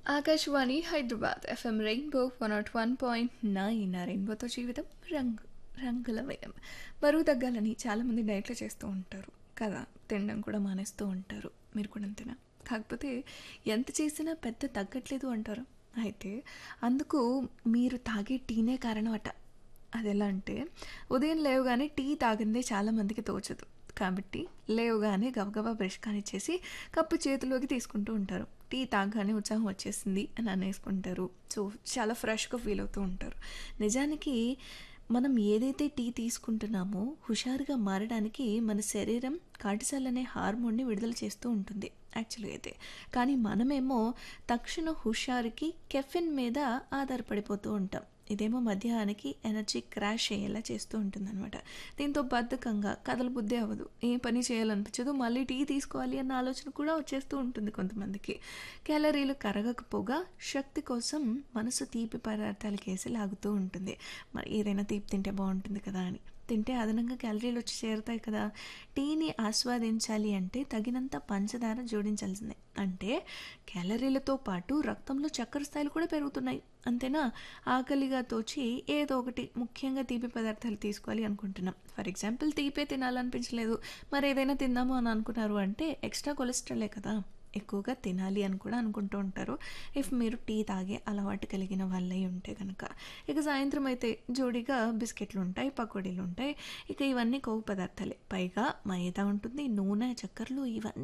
Akashvani Hyderabad FM rainbow one nought one point nine రెయిన్బోతో జీవితం రంగు రంగులమయం బరువు తగ్గాలని చాలామంది డైట్లు చేస్తూ ఉంటారు కదా తినడం కూడా మానేస్తూ ఉంటారు మీరు కూడా అంతేనా కాకపోతే ఎంత చేసినా పెద్ద తగ్గట్లేదు అంటారు అయితే అందుకు మీరు తాగే టీనే కారణం అట అది ఎలా అంటే ఉదయం లేవగానే టీ తాగిందే చాలామందికి తోచదు కాబట్టి లేవగానే గబగబా బ్రష్ కానిచ్చేసి కప్పు చేతిలోకి తీసుకుంటూ ఉంటారు టీ తాగానే ఉత్సాహం వచ్చేసింది అని అనేసుకుంటారు సో చాలా ఫ్రెష్గా ఫీల్ అవుతూ ఉంటారు నిజానికి మనం ఏదైతే టీ తీసుకుంటున్నామో హుషారుగా మారడానికి మన శరీరం కార్టిసాల్ అనే హార్మోన్ని విడుదల చేస్తూ ఉంటుంది యాక్చువల్గా అయితే కానీ మనమేమో తక్షణ హుషారుకి కెఫిన్ మీద ఆధారపడిపోతూ ఉంటాం ఇదేమో మధ్యాహ్నానికి ఎనర్జీ క్రాష్ అయ్యేలా చేస్తూ ఉంటుందన్నమాట దీంతో బద్ధకంగా కథల బుద్ధి అవ్వదు ఏ పని చేయాలనిపించదు మళ్ళీ టీ తీసుకోవాలి అన్న ఆలోచన కూడా వచ్చేస్తూ ఉంటుంది కొంతమందికి క్యాలరీలు కరగకపోగా శక్తి కోసం మనసు తీపి పదార్థాలకి వేసి లాగుతూ ఉంటుంది మరి ఏదైనా తీపి తింటే బాగుంటుంది కదా అని తింటే అదనంగా క్యాలరీలు వచ్చి చేరుతాయి కదా టీని ఆస్వాదించాలి అంటే తగినంత పంచదార జోడించాల్సిందే అంటే క్యాలరీలతో పాటు రక్తంలో చక్కెర స్థాయిలు కూడా పెరుగుతున్నాయి అంతేనా ఆకలిగా తోచి ఏదో ఒకటి ముఖ్యంగా తీపి పదార్థాలు తీసుకోవాలి అనుకుంటున్నాం ఫర్ ఎగ్జాంపుల్ తీపే తినాలనిపించలేదు మరి ఏదైనా తిందాము అని అనుకున్నారు అంటే ఎక్స్ట్రా కొలెస్ట్రాలే కదా ఎక్కువగా తినాలి అని కూడా అనుకుంటూ ఉంటారు ఇఫ్ మీరు టీ తాగే అలవాటు కలిగిన వాళ్ళై ఉంటే కనుక ఇక సాయంత్రం అయితే జోడీగా బిస్కెట్లు ఉంటాయి పకోడీలు ఉంటాయి ఇక ఇవన్నీ కొవ్వు పదార్థాలే పైగా మైదా ఉంటుంది నూనె చక్కెరలు ఇవన్నీ